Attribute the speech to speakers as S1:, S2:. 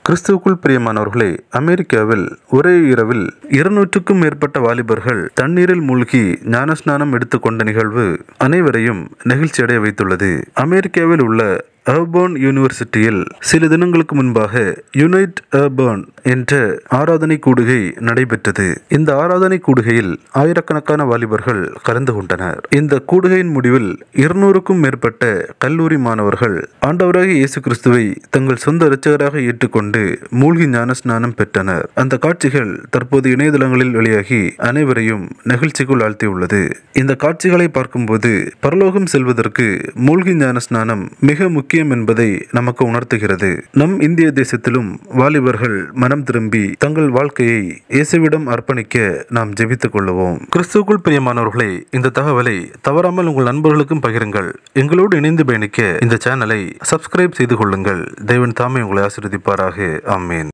S1: கிறிஸ்துவுக்குள் பிரியமானவர்களே அமெரிக்காவில் ஒரே இரவில் இருநூற்றுக்கும் மேற்பட்ட வாலிபர்கள் தண்ணீரில் மூழ்கி ஞானஸ்நானம் எடுத்துக்கொண்ட நிகழ்வு அனைவரையும் நெகிழ்ச்சியடைய வைத்துள்ளது அமெரிக்காவில் உள்ள அர்பர்ன் யூனிவர்சிட்டியில் சில தினங்களுக்கு முன்பாக யுனைட் அர்பர்ன் என்ற ஆராதனை கூடுகை நடைபெற்றது இந்த ஆராதனை கூடுகையில் ஆயிரக்கணக்கான வாலிபர்கள் கலந்து கொண்டனர் இந்த கூடுகையின் முடிவில் இருநூறுக்கும் மேற்பட்ட கல்லூரி மாணவர்கள் ஆண்டவராகிய இயேசு கிறிஸ்துவை தங்கள் சொந்த இரட்சகராக ஏற்றுக்கொண்டு மூழ்கி ஞானஸ்நானம் பெற்றனர் அந்த காட்சிகள் தற்போது இணையதளங்களில் வெளியாகி அனைவரையும் நெகிழ்ச்சிக்குள் ஆழ்த்தியுள்ளது இந்த காட்சிகளை பார்க்கும்போது பரலோகம் செல்வதற்கு மூழ்கி ஞானஸ்நானம் மிக முக்கியம் என்பதை நமக்கு உணர்த்துகிறது நம் இந்திய தேசத்திலும் வாலிபர்கள் மனம் திரும்பி தங்கள் வாழ்க்கையை இயேசுவிடம் அர்ப்பணிக்க நாம் ஜெபித்துக் கொள்ளுவோம் கிறிஸ்துவுக்குள் பிரியமானவர்களே இந்த தகவலை தவறாமல் உங்கள் நண்பர்களுக்கும் பகிருங்கள் எங்களோடு இணைந்து பயணிக்க இந்த சேனலை சப்ஸ்கிரைப் செய்து கொள்ளுங்கள் தேவன் தாமே உங்களை ஆசீர்வதிப்பாராக ஆமேன்